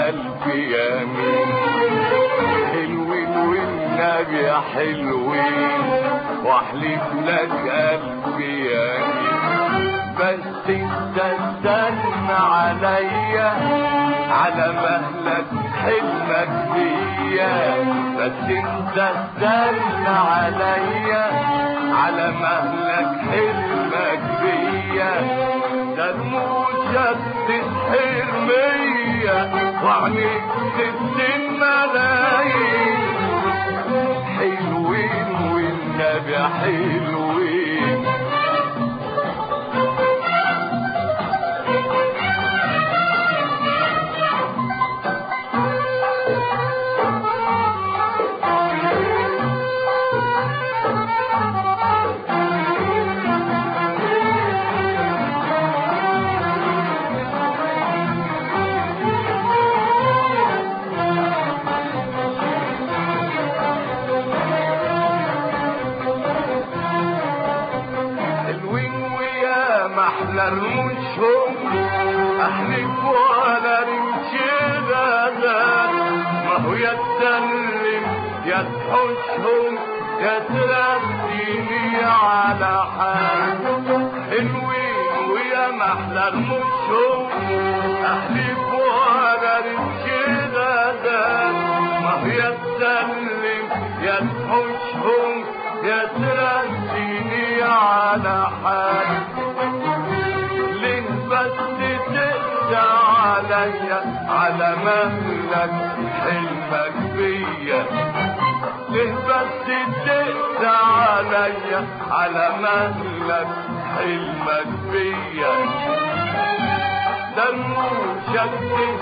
قلبي يمين حلوين والنبي يا حلوين واحلف لك قلبي يمين بس انت استنى عليا على مهلك حلمك فيا بس انت استنى عليا على مهلك حلمك فيا ده رموشك تسحر مية وعينيك تسن ملايين حلوين والنبي حلوين حلوين ويا محلى رموشهم احلف ولا رمشي غزال ما هو يا تسلم يا تحوشهم يا ترديني على حال حلوين ويا محلى رموشهم احلف ولا رمشي غزال ما هو يا تسلم يا تحوشهم يا ترديني على حال ليه بس تقسى عليا على مهلك حلمك بيا ليه بس تقسى عليا على مهلك حلمك بيا دموشك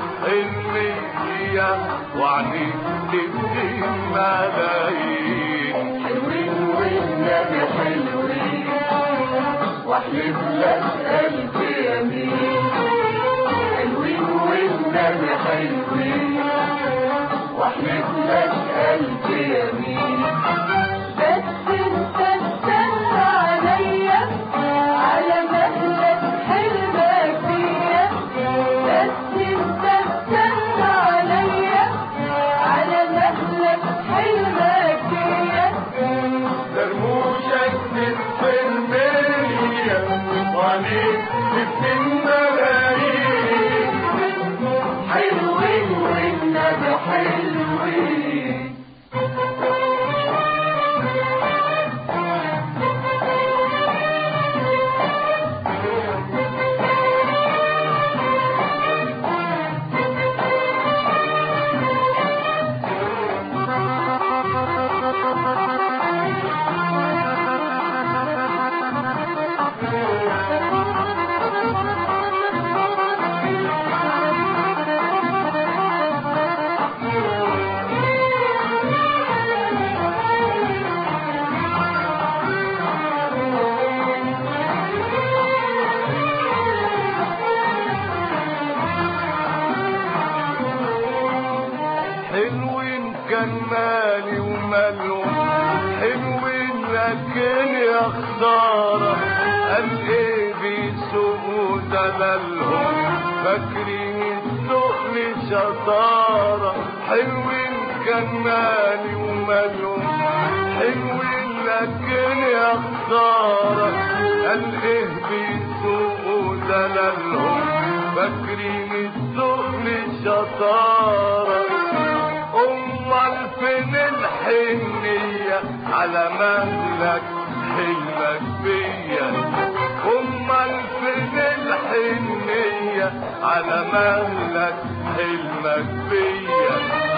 حلمية وعنيك تبكي ملايين حلوين والنبي حلوين واحلف لك قلبي يمين حلوين والنبي حلوين واحلف لك قلبي يمين بس انت استنى عليا على مهلك حلمك فيا بس انت استنى عليا على مهلك حلمك فيا درموشك تدفن مية وعليك تبكي ملايين حلوين والنبي حلوين حلوين كان مالي ومالهم حلوين لكن يا خسارة قال ايه بيسوقوا دلالهم فاكرين السوق شطارة حلوين كان مالي ومالهم حلوين لكن يا خسارة قال ايه بيسوقوا دلالهم فاكرين السوق شطارة امال فين الحنية على مهلك حلمك بيا امال فين الحنية على مهلك حلمك بيا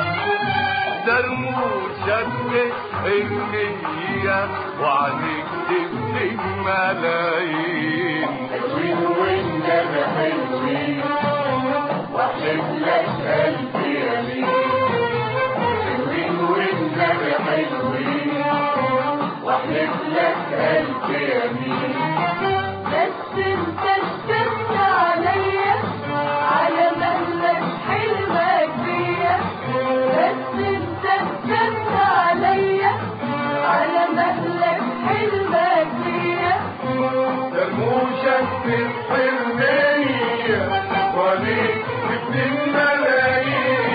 درموشك الحنية وعليك تبكي ملايين حلوين والنبي حلوين واحلف لك قلبي يمين حلوين والنبي حلوين واحلف لك قلبي يمين بس انت استنى عليا على مهلك حلمك فيا بس انت استنى عليا على مهلك حلمك فيا درموشك في الحرمية وليك في الملايين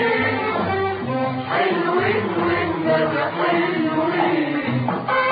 والنبي حلوين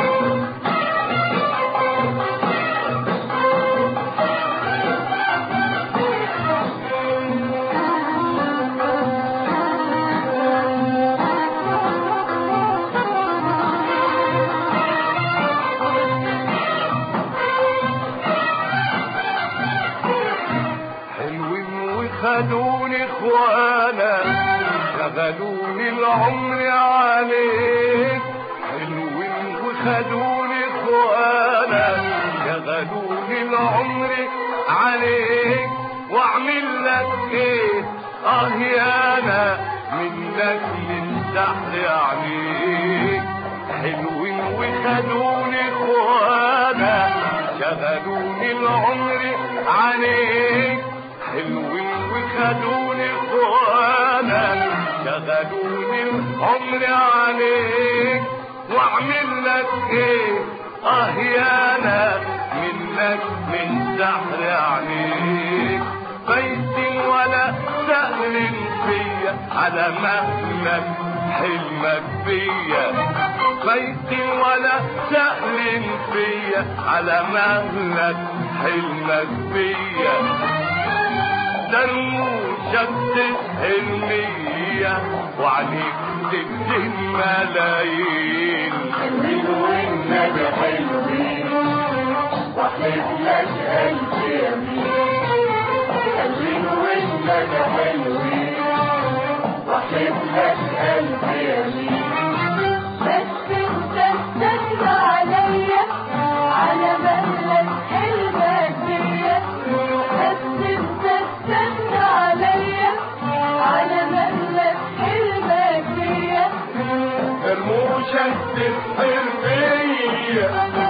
حلوين وخدوني اخوانا شغلوني العمر عليك حلوين وخدوني اخوانا شغلوني العمر عليك واعمل لك ايه اه يانا منك للسحر عليك حلوين وخدوني اخوانا شغلوني العمر عليك حلوين وخدوني اخوانا شغلوني العمر عليك واعمل لك ايه اه يانا منك من سحر عليك بيت ولا سهل فيا على مهلك حلمك بيا بيت ولا سهل فيا على مهلك حلمك بيا درموشك تسهل مية وعليك تكتب ملايين حلوين والنبي حلوين واحلف لك قلبي يمين حلوين والنبي حلوين واحلف لك قلبي يمين بس انت استنى عليا على مهلك حلمك بيا بس انت استنى عليا على مهلك حلمك بيا رموشك تسحر بيا